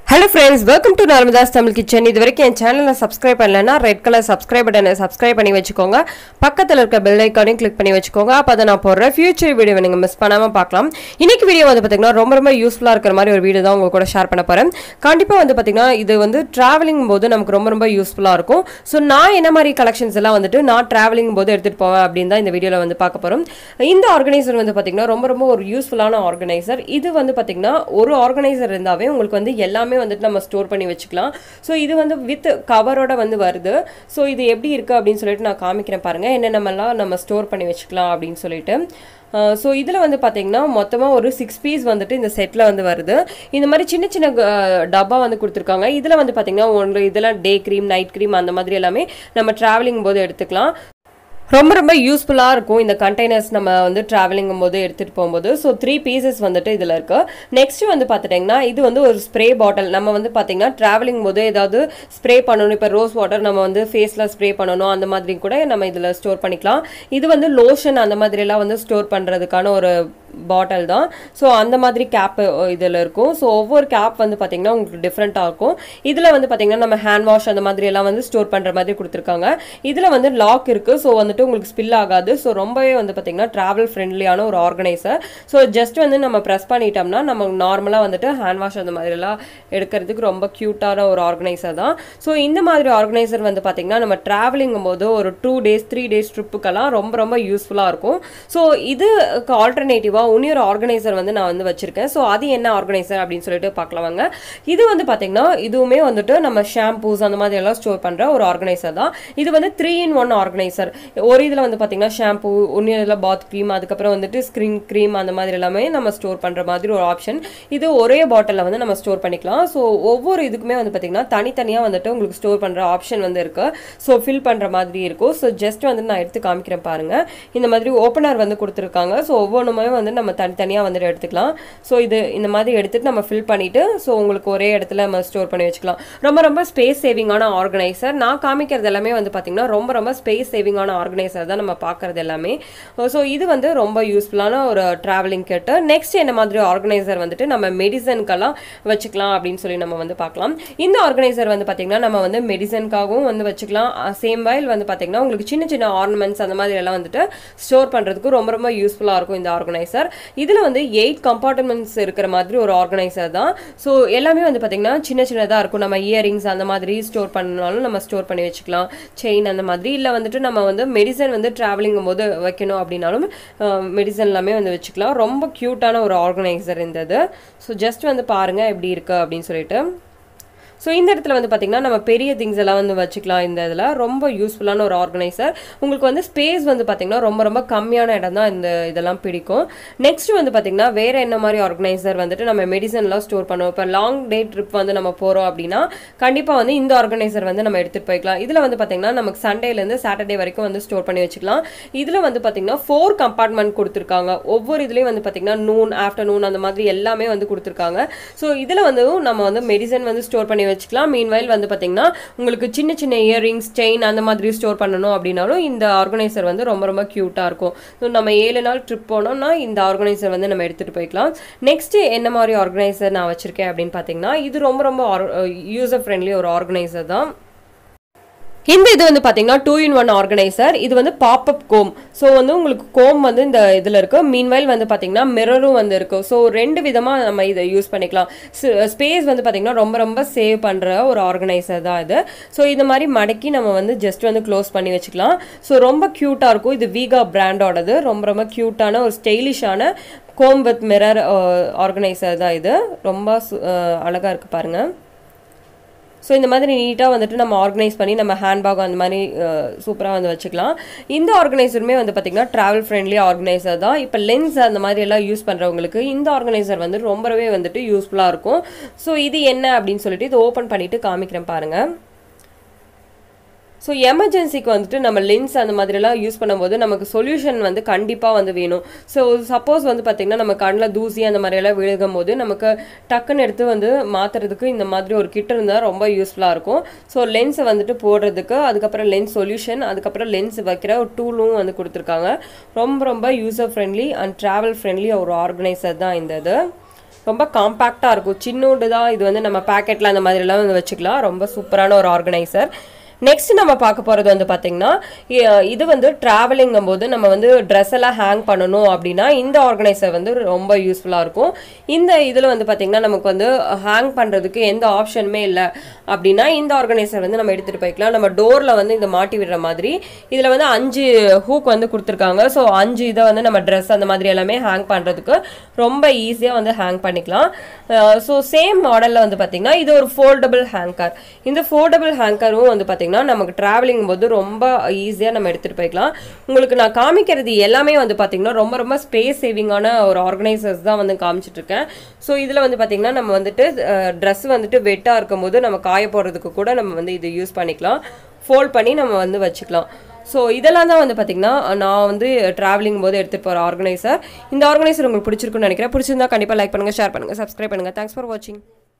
hello friends welcome to Narmada's Tamil kitchen இது வரைக்கும் என் சேனலை சப்ஸ்கிரைப் பண்ணலன்னா ரெட் கலர் சப்ஸ்கிரைப் பட்டனை சப்ஸ்கிரைப் பண்ணி வச்சுக்கோங்க பக்கத்தில் இருக்க பெல் ஐக்கானையும் கிளிக் பண்ணி வச்சுக்கோங்க அப்போ அதை நான் போடுற ஃபியூச்சர் வீடியோ நீங்கள் மிஸ் பண்ணாமல் பார்க்கலாம் இன்னைக்கு வீடியோ வந்து பார்த்தீங்கன்னா ரொம்ப ரொம்ப யூஸ்ஃபுல்லாக இருக்கிற மாதிரி ஒரு வீடியோ தான் உங்க கூட ஷேர் பண்ண போகிறேன் கண்டிப்பாக வந்து பார்த்தீங்கன்னா இது வந்து ட்ராவலிங் போது நமக்கு ரொம்ப ரொம்ப யூஸ்ஃபுல்லாக இருக்கும் ஸோ நான் என்ன மாதிரி கலெக்ஷன்ஸ் எல்லாம் வந்துட்டு நான் ட்ராவலிங் போது எடுத்துகிட்டு போவேன் அப்படின்னு தான் இந்த வீடியோவில் வந்து பார்க்க போகிறோம் இந்த ஆர்கனைசர் வந்து பார்த்தீங்கன்னா ரொம்ப ரொம்ப ஒரு யூஸ்ஃபுல்லான ஆர்கனைசர் இது வந்து பார்த்தீங்கன்னா ஒரு ஆர்கனைசர் இருந்தாவே உங்களுக்கு வந்து எல்லாமே வந்துட்டு நம்ம ஸ்டோர் பண்ணி வச்சுக்கலாம் ஸோ இது வந்து வித் கவரோட வந்து வருது ஸோ இது எப்படி இருக்குது அப்படின்னு சொல்லிட்டு நான் காமிக்கிறேன் பாருங்கள் என்னென்னமெல்லாம் நம்ம ஸ்டோர் பண்ணி வச்சுக்கலாம் அப்படின்னு சொல்லிட்டு ஸோ இதில் வந்து பார்த்தீங்கன்னா மொத்தமாக ஒரு சிக்ஸ் பீஸ் வந்துட்டு இந்த செட்டில் வந்து வருது இந்த மாதிரி சின்ன சின்ன அஹ், டப்பா வந்து கொடுத்துருக்காங்க இதில் வந்து பார்த்தீங்கன்னா ஒன்று இதெல்லாம் டே க்ரீம் நைட் க்ரீம் அந்த மாதிரி எல்லாமே நம்ம ட்ராவலிங் போது எடுத்துக்கலாம் ரொம்ப ரொம்ப யூஸ்ஃபுல்லாக இருக்கும் இந்த கண்டெய்னர்ஸ் நம்ம வந்து ட்ராவலிங்கும் போது எடுத்துகிட்டு போகும்போது ஸோ த்ரீ பீசஸ் வந்துட்டு இதில் இருக்கு நெக்ஸ்ட் வந்து பார்த்துட்டிங்கன்னா இது வந்து ஒரு ஸ்ப்ரே பாட்டில் நம்ம வந்து பார்த்தீங்கன்னா ட்ராவலிங் போது ஏதாவது ஸ்ப்ரே பண்ணணும் இப்போ ரோஸ் வாட்டர் நம்ம வந்து ஃபேஸில் ஸ்ப்ரே பண்ணணும் அந்த மாதிரி கூட நம்ம இதில் ஸ்டோர் பண்ணிக்கலாம் இது வந்து லோஷன் அந்த மாதிரிலாம் வந்து ஸ்டோர் பண்ணுறதுக்கான ஒரு பாட்டில் தான் ஸோ அந்த மாதிரி கேப் இதில் இருக்கும் ஸோ ஒவ்வொரு கேப் வந்து பார்த்தீங்கன்னா உங்களுக்கு டிஃப்ரெண்ட்டாக இருக்கும் இதில் வந்து பார்த்தீங்கன்னா நம்ம ஹேண்ட் வாஷ் அந்த மாதிரி எல்லாம் வந்து ஸ்டோர் பண்ணுற மாதிரி கொடுத்துருக்காங்க இதில் வந்து லாக் இருக்குது ஸோ வந்துட்டு உங்களுக்கு ஸ்பில் ஆகாது ஸோ ரொம்பவே வந்து பார்த்தீங்கன்னா ட்ராவல் ஃப்ரெண்ட்லியான ஒரு ஆர்கனைசர் ஸோ ஜஸ்ட் வந்து நம்ம ப்ரெஸ் பண்ணிட்டோம்னா நம்ம நார்மலாக வந்துட்டு ஹேண்ட் வாஷ் அந்த மாதிரிலாம் எடுக்கிறதுக்கு ரொம்ப க்யூட்டான ஒரு ஆர்கனைசர் தான் ஸோ இந்த மாதிரி ஆர்கனைசர் வந்து பார்த்தீங்கன்னா நம்ம ட்ராவலிங்கும் போது ஒரு டூ டேஸ் த்ரீ டேஸ் ட்ரிப்புக்கெல்லாம் ரொம்ப ரொம்ப யூஸ்ஃபுல்லாக இருக்கும் ஸோ இதுக்கு ஆல்டர்னேட்டிவாக இன்னொரு ஆர்கனைசர் வந்து நான் வந்து வச்சிருக்கேன் ஸோ அது என்ன ஆர்கனைசர் அப்படின்னு சொல்லிட்டு பார்க்கலாம் வாங்க இது வந்து பார்த்தீங்கன்னா இதுவுமே வந்துட்டு நம்ம ஷாம்பூஸ் அந்த மாதிரி எல்லாம் ஸ்டோர் பண்ணுற ஒரு ஆர்கனைசர் தான் இது வந்து த்ரீ இன் ஒன் ஆர்கனைசர் ஒரு இதில் வந்து பார்த்தீங்கன்னா ஷாம்பூ ஒன்று இதில் பாத் க்ரீம் அதுக்கப்புறம் வந்துட்டு ஸ்க்ரீன் க்ரீம் அந்த மாதிரி எல்லாமே நம்ம ஸ்டோர் பண்ணுற மாதிரி ஒரு ஆப்ஷன் இது ஒரே பாட்டிலில் வந்து நம்ம ஸ்டோர் பண்ணிக்கலாம் ஸோ ஒவ்வொரு இதுக்குமே வந்து பார்த்தீங்கன்னா தனித்தனியாக வந்துட்டு உங்களுக்கு ஸ்டோர் பண்ணுற ஆப்ஷன் வந்து இருக்கு ஸோ ஃபில் பண்ணுற மாதிரி இருக்கும் ஸோ ஜஸ்ட் வந்து நான் எடுத்து காமிக்கிறேன் பாருங்க இந்த மாதிரி ஓப்பனர் வந்து கொடுத்துருக்காங்க ஸோ ஒவ்வொன்றுமே வந்து நம்ம தனித்தனியாக வந்துட்டு எடுத்துக்கலாம் ஸோ இது இந்த மாதிரி எடுத்துட்டு நம்ம ஃபில் பண்ணிட்டு ஸோ உங்களுக்கு ஒரே இடத்துல நம்ம ஸ்டோர் பண்ணி வச்சுக்கலாம் ரொம்ப ரொம்ப ஸ்பேஸ் சேவிங்கான ஆர்கனைசர் நான் காமிக்கிறது எல்லாமே வந்து பார்த்தீங்கன்னா ரொம்ப ரொம்ப ஸ்பேஸ் சேவிங்கான ஆர்கனைசர் தான் நம்ம பார்க்கறது எல்லாமே ஸோ இது வந்து ரொம்ப யூஸ்ஃபுல்லான ஒரு ட்ராவலிங் கிட்ட நெக்ஸ்ட் என்ன மாதிரி ஆர்கனைசர் வந்துட்டு நம்ம மெடிசனுக்கெல்லாம் வச்சுக்கலாம் அப்படின்னு சொல்லி நம்ம வந்து பார்க்கலாம் இந்த ஆர்கனைசர் வந்து பார்த்தீங்கன்னா நம்ம வந்து மெடிசனுக்காகவும் வந்து வச்சுக்கலாம் சேம் வயல் வந்து பார்த்தீங்கன்னா உங்களுக்கு சின்ன சின்ன ஆர்னமெண்ட்ஸ் அந்த மாதிரி எல்லாம் வந்துட்டு ஸ்டோர் பண்ணுறதுக்கு ரொம்ப ரொம்ப யூஸ்ஃபுல்லாக இருக்கும் இந்த ஆர்கனைசர் இதில் வந்து எயிட் கம்பார்ட்மெண்ட்ஸ் இருக்கிற மாதிரி ஒரு ஆர்கனைசர் தான் ஸோ எல்லாமே வந்து பார்த்தீங்கன்னா சின்ன சின்னதாக இருக்கும் நம்ம இயரிங்ஸ் அந்த மாதிரி ஸ்டோர் பண்ணாலும் நம்ம ஸ்டோர் பண்ணி வச்சுக்கலாம் செயின் அந்த மாதிரி இல்லை வந்துட்டு நம்ம வந்து மெடிசன் வந்து ட்ராவலிங்கும் போது வைக்கணும் அப்படின்னாலும் மெடிசன் எல்லாமே வந்து வச்சுக்கலாம் ரொம்ப க்யூட்டான ஒரு ஆர்கனைசர் இந்த இது ஸோ ஜஸ்ட் வந்து பாருங்கள் எப்படி இருக்கு அப்படின்னு சொல்லிட்டு ஸோ இந்த இடத்துல வந்து பார்த்தீங்கன்னா நம்ம பெரிய திங்ஸ் எல்லாம் வந்து வச்சுக்கலாம் இந்த இதில் ரொம்ப யூஸ்ஃபுல்லான ஒரு ஆர்கனைசர் உங்களுக்கு வந்து ஸ்பேஸ் வந்து பார்த்தீங்கன்னா ரொம்ப ரொம்ப கம்மியான இடம் தான் இந்த இதெல்லாம் பிடிக்கும் நெக்ஸ்ட் வந்து பார்த்தீங்கன்னா வேற என்ன மாதிரி ஆர்கனைசர் வந்துட்டு நம்ம மெடிசன்லாம் ஸ்டோர் பண்ணுவோம் இப்போ லாங் டே ட்ரிப் வந்து நம்ம போகிறோம் அப்படின்னா கண்டிப்பாக வந்து இந்த ஆர்கனைசர் வந்து நம்ம எடுத்துகிட்டு போய்க்கலாம் இதில் வந்து பார்த்தீங்கன்னா நமக்கு சண்டேலேருந்து சாட்டர்டே வரைக்கும் வந்து ஸ்டோர் பண்ணி வச்சுக்கலாம் இதில் வந்து பார்த்தீங்கன்னா ஃபோர் கம்பார்ட்மெண்ட் கொடுத்துருக்காங்க ஒவ்வொரு இதுலேயும் வந்து பார்த்தீங்கன்னா நூன் ஆஃப்டர்நூன் அந்த மாதிரி எல்லாமே வந்து கொடுத்துருக்காங்க ஸோ இதில் வந்து நம்ம வந்து மெடிசன் வந்து ஸ்டோர் பண்ணி வச்சுக்கலாம் மீன்வைல் வந்து பார்த்தீங்கன்னா உங்களுக்கு சின்ன சின்ன இயரிங்ஸ் செயின் அந்த மாதிரி ஸ்டோர் பண்ணணும் அப்படின்னாலும் இந்த ஆர்கனைசர் வந்து ரொம்ப ரொம்ப க்யூட்டாக இருக்கும் ஸோ நம்ம ஏழு நாள் ட்ரிப் போனோம்னா இந்த ஆர்கனைசர் வந்து நம்ம எடுத்துகிட்டு போய்க்கலாம் நெக்ஸ்ட் என்ன மாதிரி ஆர்கனைசர் நான் வச்சுருக்கேன் அப்படின்னு பார்த்தீங்கன்னா இது ரொம்ப ரொம்ப யூசர் ஃப்ரெண்ட்லி ஒரு ஆர்கனைசர் தான் இந்த இது வந்து பார்த்தீங்கன்னா டூ இன் ஒன் ஆர்கனைசர் இது வந்து பாப்அப் கோம் ஸோ வந்து உங்களுக்கு கோம் வந்து இந்த இதில் இருக்கு மீன்வைல் வந்து பார்த்தீங்கன்னா மிரரும் வந்து இருக்கு ஸோ ரெண்டு விதமாக நம்ம இதை யூஸ் பண்ணிக்கலாம் ஸ்பேஸ் வந்து பார்த்தீங்கன்னா ரொம்ப ரொம்ப சேவ் பண்ணுற ஒரு ஆர்கனைசர் தான் இது ஸோ இந்த மாதிரி மடக்கி நம்ம வந்து ஜஸ்ட் வந்து க்ளோஸ் பண்ணி வச்சுக்கலாம் ஸோ ரொம்ப க்யூட்டாக இருக்கும் இது வீகா பிராண்டோடது ரொம்ப ரொம்ப க்யூட்டான ஒரு ஸ்டைலிஷான கோம் வித் மிரர் ஆர்கனைசர் தான் இது ரொம்ப அழகாக இருக்குது பாருங்கள் ஸோ இந்த மாதிரி நீட்டாக வந்துட்டு நம்ம ஆர்கனைஸ் பண்ணி நம்ம ஹேண்ட்பேக் அந்த மாதிரி சூப்பராக வந்து வச்சுக்கலாம் இந்த ஆர்கனைசருமே வந்து பார்த்திங்கன்னா ட்ராவல் ஃப்ரெண்ட்லி ஆர்கனைசர் தான் இப்போ லென்ஸ் அந்த மாதிரி எல்லாம் யூஸ் பண்ணுறவங்களுக்கு இந்த ஆர்கனைசர் வந்து ரொம்பவே வந்துட்டு யூஸ்ஃபுல்லாக இருக்கும் ஸோ இது என்ன அப்படின்னு சொல்லிட்டு இது ஓப்பன் பண்ணிவிட்டு காமிக்கிறேன் பாருங்கள் ஸோ எமர்ஜென்சிக்கு வந்துட்டு நம்ம லென்ஸ் அந்த மாதிரிலாம் யூஸ் பண்ணும்போது நமக்கு சொல்யூஷன் வந்து கண்டிப்பாக வந்து வேணும் ஸோ சப்போஸ் வந்து பார்த்திங்கன்னா நம்ம கண்ணில் தூசி அந்த மாதிரியெல்லாம் விழுகும் போது நமக்கு டக்குன்னு எடுத்து வந்து மாற்றுறதுக்கு இந்த மாதிரி ஒரு கிட் இருந்தால் ரொம்ப யூஸ்ஃபுல்லாக இருக்கும் ஸோ லென்ஸை வந்துட்டு போடுறதுக்கு அதுக்கப்புறம் லென்ஸ் சொல்யூஷன் அதுக்கப்புறம் லென்ஸ் வைக்கிற ஒரு டூலும் வந்து கொடுத்துருக்காங்க ரொம்ப ரொம்ப user friendly and travel friendly ஒரு ஆர்கனைசர் தான் இந்த இது ரொம்ப காம்பேக்டாக இருக்கும் சின்னோண்டு தான் இது வந்து நம்ம பேக்கெட்டில் அந்த மாதிரிலாம் வந்து வச்சுக்கலாம் ரொம்ப சூப்பரான ஒரு ஆர்கனைசர் நெக்ஸ்ட் நம்ம பார்க்க போகிறது வந்து பார்த்திங்கன்னா இ- இது வந்து ட்ராவலிங்கும் போது நம்ம வந்து ட்ரெஸ் எல்லாம் ஹேங் பண்ணணும் அப்படின்னா இந்த ஆர்கனைசர் வந்து ரொம்ப யூஸ்ஃபுல்லாக இருக்கும் இந்த இதில் வந்து பார்த்திங்கன்னா நமக்கு வந்து ஹேங் பண்ணுறதுக்கு எந்த ஆப்ஷனுமே இல்லை அப்படின்னா இந்த ஆர்கனைசர் வந்து நம்ம எடுத்துகிட்டு போய்க்கலாம் நம்ம டோரில் வந்து இந்த மாட்டி விடுற மாதிரி இதில் வந்து அஞ்சு ஹூக் வந்து கொடுத்துருக்காங்க ஸோ அஞ்சு இதை வந்து நம்ம ட்ரெஸ் அந்த மாதிரி எல்லாமே ஹேங் பண்ணுறதுக்கு ரொம்ப ஈஸியாக வந்து ஹேங் பண்ணிக்கலாம் ஸோ சேம் மாடலில் வந்து பார்த்திங்கன்னா இது ஒரு ஃபோல்டபுள் ஹேங்கர் இந்த ஃபோல்டபுள் ஹேங்கரும் வந்து பார்த்திங்கன்னா நமக்கு ட்ராவலிங் போது ரொம்ப ஈஸியாக நம்ம எடுத்துகிட்டு போய்க்கலாம் உங்களுக்கு நான் காமிக்கிறது எல்லாமே வந்து பார்த்திங்கன்னா ரொம்ப ரொம்ப ஸ்பேஸ் சேவிங்கான ஒரு ஆர்கனைசர்ஸ் தான் வந்து காமிச்சிட்டு இருக்கேன் ஸோ இதில் வந்து பார்த்திங்கன்னா நம்ம வந்துட்டு ட்ரெஸ் வந்துட்டு வெட்டாக இருக்கும்போது நம்ம காய போடுறதுக்கு கூட நம்ம வந்து இது யூஸ் பண்ணிக்கலாம் ஃபோல்ட் பண்ணி நம்ம வந்து வச்சுக்கலாம் ஸோ இதெல்லாம் தான் வந்து பார்த்திங்கன்னா நான் வந்து ட்ராவலிங் போது எடுத்துகிட்டு போகிற ஆர்கனைசர் இந்த ஆர்கனைசர் உங்களுக்கு பிடிச்சிருக்குன்னு நினைக்கிறேன் பிடிச்சிருந்தா கண்டிப்பாக லைக் பண்ணுங்கள் ஷேர் பண்ணுங்கள் சப்ஸ்கிரைப் பண்ணுங்கள் தேங்க்ஸ் ஃபார் வாட்சிங்